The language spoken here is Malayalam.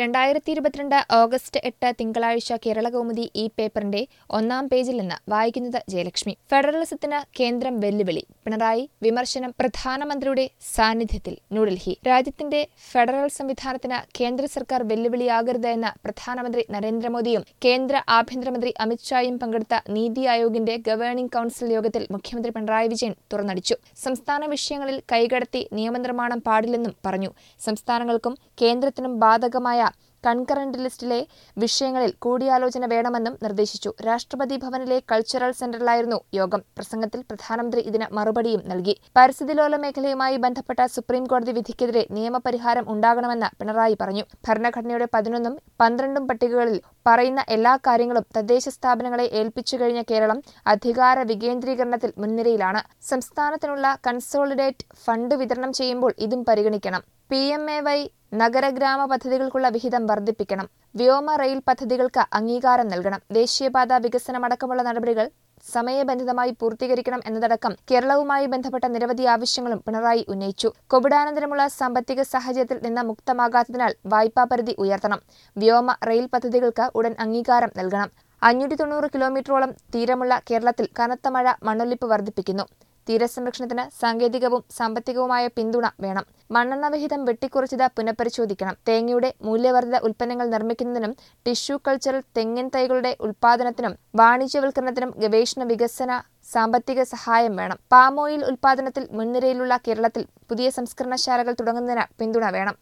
രണ്ടായിരത്തി ഇരുപത്തിരണ്ട് ഓഗസ്റ്റ് എട്ട് തിങ്കളാഴ്ച കേരളകൗമുദി ഈ പേപ്പറിന്റെ ഒന്നാം പേജിൽ നിന്ന് വായിക്കുന്നത് ജയലക്ഷ്മി ഫെഡറലിസത്തിന് കേന്ദ്രം വെല്ലുവിളി പിണറായി വിമർശനം പ്രധാനമന്ത്രിയുടെ സാന്നിധ്യത്തിൽ ന്യൂഡൽഹി രാജ്യത്തിന്റെ ഫെഡറൽ സംവിധാനത്തിന് കേന്ദ്ര സർക്കാർ വെല്ലുവിളിയാകരുത് എന്ന് പ്രധാനമന്ത്രി നരേന്ദ്രമോദിയും കേന്ദ്ര ആഭ്യന്തരമന്ത്രി അമിത്ഷായും പങ്കെടുത്ത നീതി ആയോഗിന്റെ ഗവേണിംഗ് കൌൺസിൽ യോഗത്തിൽ മുഖ്യമന്ത്രി പിണറായി വിജയൻ തുറന്നടിച്ചു സംസ്ഥാന വിഷയങ്ങളിൽ കൈകടത്തി നിയമനിർമ്മാണം പാടില്ലെന്നും പറഞ്ഞു സംസ്ഥാനങ്ങൾക്കും കേന്ദ്രത്തിനും ബാധകമായ കൺകറന്റ് ലിസ്റ്റിലെ വിഷയങ്ങളിൽ കൂടിയാലോചന വേണമെന്നും നിർദ്ദേശിച്ചു രാഷ്ട്രപതി ഭവനിലെ കൾച്ചറൽ സെന്ററിലായിരുന്നു യോഗം പ്രസംഗത്തിൽ പ്രധാനമന്ത്രി ഇതിന് മറുപടിയും നൽകി പരിസ്ഥിതി ലോല മേഖലയുമായി ബന്ധപ്പെട്ട സുപ്രീം കോടതി വിധിക്കെതിരെ നിയമപരിഹാരം ഉണ്ടാകണമെന്ന് പിണറായി പറഞ്ഞു ഭരണഘടനയുടെ പതിനൊന്നും പന്ത്രണ്ടും പട്ടികകളിൽ പറയുന്ന എല്ലാ കാര്യങ്ങളും തദ്ദേശ സ്ഥാപനങ്ങളെ ഏൽപ്പിച്ചു കഴിഞ്ഞ കേരളം അധികാര വികേന്ദ്രീകരണത്തിൽ മുൻനിരയിലാണ് സംസ്ഥാനത്തിനുള്ള കൺസോളിഡേറ്റ് ഫണ്ട് വിതരണം ചെയ്യുമ്പോൾ ഇതും പരിഗണിക്കണം പി എം എ വൈ നഗരഗ്രാമ പദ്ധതികൾക്കുള്ള വിഹിതം വർദ്ധിപ്പിക്കണം വ്യോമ റെയിൽ പദ്ധതികൾക്ക് അംഗീകാരം നൽകണം ദേശീയപാത വികസനമടക്കമുള്ള നടപടികൾ സമയബന്ധിതമായി പൂർത്തീകരിക്കണം എന്നതടക്കം കേരളവുമായി ബന്ധപ്പെട്ട നിരവധി ആവശ്യങ്ങളും പിണറായി ഉന്നയിച്ചു കോവിഡാനന്തരമുള്ള സാമ്പത്തിക സാഹചര്യത്തിൽ നിന്ന് മുക്തമാകാത്തതിനാൽ വായ്പാ പരിധി ഉയർത്തണം വ്യോമ റെയിൽ പദ്ധതികൾക്ക് ഉടൻ അംഗീകാരം നൽകണം അഞ്ഞൂറ്റി തൊണ്ണൂറ് കിലോമീറ്ററോളം തീരമുള്ള കേരളത്തിൽ കനത്ത മഴ മണ്ണൊലിപ്പ് വർദ്ധിപ്പിക്കുന്നു തീരസംരക്ഷണത്തിന് സാങ്കേതികവും സാമ്പത്തികവുമായ പിന്തുണ വേണം മണ്ണെണ്ണ വിഹിതം വെട്ടിക്കുറച്ചത് പുനഃപരിശോധിക്കണം തേങ്ങയുടെ മൂല്യവർദ്ധിത ഉൽപ്പന്നങ്ങൾ നിർമ്മിക്കുന്നതിനും ടിഷ്യൂ കൾച്ചറൽ തെങ്ങിൻ തൈകളുടെ ഉൽപാദനത്തിനും വാണിജ്യവൽക്കരണത്തിനും ഗവേഷണ വികസന സാമ്പത്തിക സഹായം വേണം പാം ഓയിൽ ഉൽപാദനത്തിൽ മുൻനിരയിലുള്ള കേരളത്തിൽ പുതിയ സംസ്കരണശാലകൾ തുടങ്ങുന്നതിന് പിന്തുണ വേണം